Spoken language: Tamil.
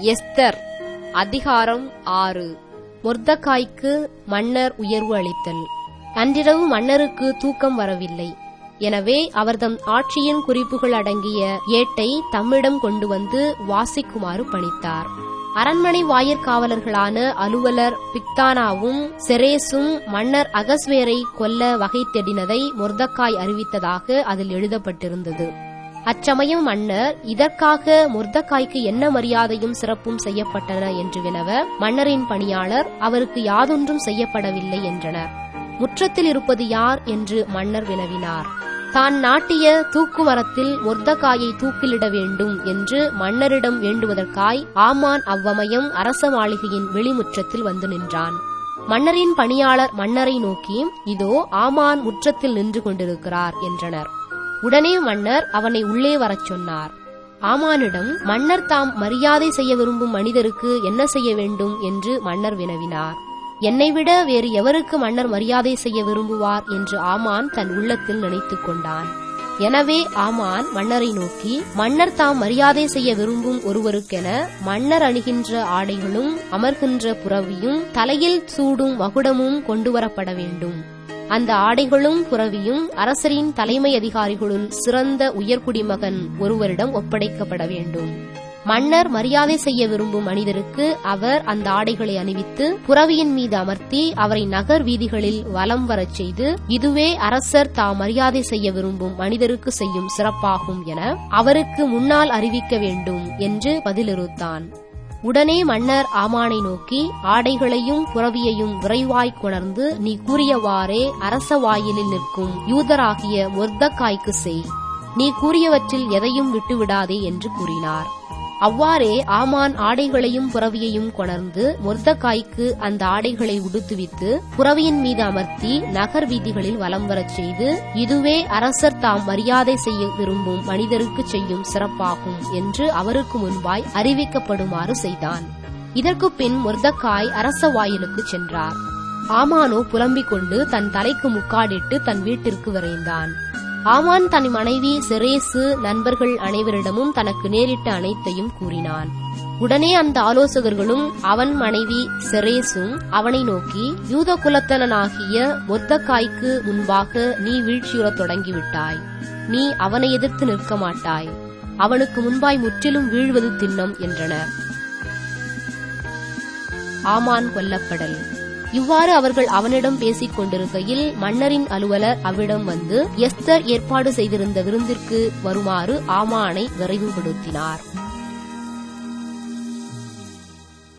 எஸ்தர் அதிகாரம் ஆறு மொர்தக்காய்க்கு மன்னர் உயர்வு அளித்தல் அன்றிரவு மன்னருக்கு தூக்கம் வரவில்லை எனவே அவர்தம் ஆட்சியின் குறிப்புகள் அடங்கிய ஏட்டை தம்மிடம் கொண்டு வந்து வாசிக்குமாறு பணித்தார் அரண்மனை வாயிற்காவலர்களான அலுவலர் பிக்தானாவும் செரேசும் மன்னர் அகஸ்வேரை கொல்ல வகை தேடினதை மொர்தக்காய் அறிவித்ததாக அதில் எழுதப்பட்டிருந்தது அச்சமயம் மன்னர் இதற்காக முர்தக்காய்க்கு என்ன மரியாதையும் சிறப்பும் செய்யப்பட்டன என்று வினவ மன்னரின் பணியாளர் அவருக்கு யாதொன்றும் செய்யப்படவில்லை என்றனர் முற்றத்தில் இருப்பது யார் என்று மன்னர் வினவினார் தான் நாட்டிய தூக்குமரத்தில் மொர்தக்காயை தூக்கிலிட வேண்டும் என்று மன்னரிடம் வேண்டுவதற்காய் ஆமான் அவ்வமயம் அரச மாளிகையின் வெளிமுற்றத்தில் வந்து நின்றான் மன்னரின் பணியாளர் மன்னரை நோக்கி இதோ ஆமான் முற்றத்தில் நின்று கொண்டிருக்கிறார் என்றனர் உடனே மன்னர் அவனை உள்ளே வரச் சொன்னார் ஆமானிடம் மன்னர் தாம் மரியாதை செய்ய விரும்பும் மனிதருக்கு என்ன செய்ய வேண்டும் என்று மன்னர் வினவினார் என்னை விட வேறு எவருக்கு மன்னர் மரியாதை செய்ய விரும்புவார் என்று ஆமான் தன் உள்ளத்தில் நினைத்துக் கொண்டான் எனவே ஆமான் மன்னரை நோக்கி மன்னர் தாம் மரியாதை செய்ய விரும்பும் ஒருவருக்கென மன்னர் அணிகின்ற ஆடைகளும் அமர்கின்ற புறவியும் தலையில் சூடும் மகுடமும் கொண்டுவரப்பட வேண்டும் அந்த ஆடைகளும் புறவியும் அரசரின் தலைமை அதிகாரிகளுள் சிறந்த உயர்குடிமகன் ஒருவரிடம் ஒப்படைக்கப்பட வேண்டும் மன்னர் மரியாதை செய்ய விரும்பும் மனிதருக்கு அவர் அந்த ஆடைகளை அணிவித்து புறவியின் மீது அமர்த்தி அவரை நகர் வீதிகளில் வலம் வரச் செய்து இதுவே அரசர் தாம் மரியாதை செய்ய விரும்பும் மனிதருக்கு செய்யும் சிறப்பாகும் என அவருக்கு முன்னால் அறிவிக்க வேண்டும் என்று பதிலிறுத்தான் உடனே மன்னர் ஆமானை நோக்கி ஆடைகளையும் புறவியையும் விரைவாய் கொணர்ந்து நீ கூறியவாறே அரச வாயிலில் நிற்கும் யூதராகிய மொர்தக்காய்க்கு செய் நீ கூறியவற்றில் எதையும் விட்டுவிடாதே என்று கூறினார் அவ்வாறே ஆமான் ஆடைகளையும் புறவியையும் கொணர்ந்து மொர்தக்காய்க்கு அந்த ஆடைகளை உடுத்துவித்து புறவியின் மீது அமர்த்தி நகர் வீதிகளில் வலம் வரச் செய்து இதுவே அரசர் தாம் மரியாதை செய்ய விரும்பும் மனிதருக்கு செய்யும் சிறப்பாகும் என்று அவருக்கு முன்பாய் அறிவிக்கப்படுமாறு செய்தான் இதற்கு பின் மொர்தக்காய் அரச வாயிலுக்கு சென்றார் ஆமானோ புலம்பிக் கொண்டு தன் தலைக்கு முக்காடிட்டு தன் வீட்டிற்கு விரைந்தான் ஆமான் தன் மனைவி செரேசு நண்பர்கள் அனைவரிடமும் தனக்கு நேரிட்ட அனைத்தையும் கூறினான் உடனே அந்த ஆலோசகர்களும் அவன் மனைவி செரேசும் அவனை நோக்கி யூத குலத்தனாகிய மொர்தக்காய்க்கு முன்பாக நீ வீழ்ச்சியுறத் தொடங்கிவிட்டாய் நீ அவனை எதிர்த்து நிற்க மாட்டாய் அவனுக்கு முன்பாய் முற்றிலும் வீழ்வது திண்ணம் என்றனர் ஆமான் கொல்லப்படல் இவ்வாறு அவர்கள் அவனிடம் பேசிக் கொண்டிருக்கையில் மன்னரின் அலுவலர் அவ்விடம் வந்து எஸ்தர் ஏற்பாடு செய்திருந்த விருந்திற்கு வருமாறு ஆமானை விரைவுபடுத்தினார்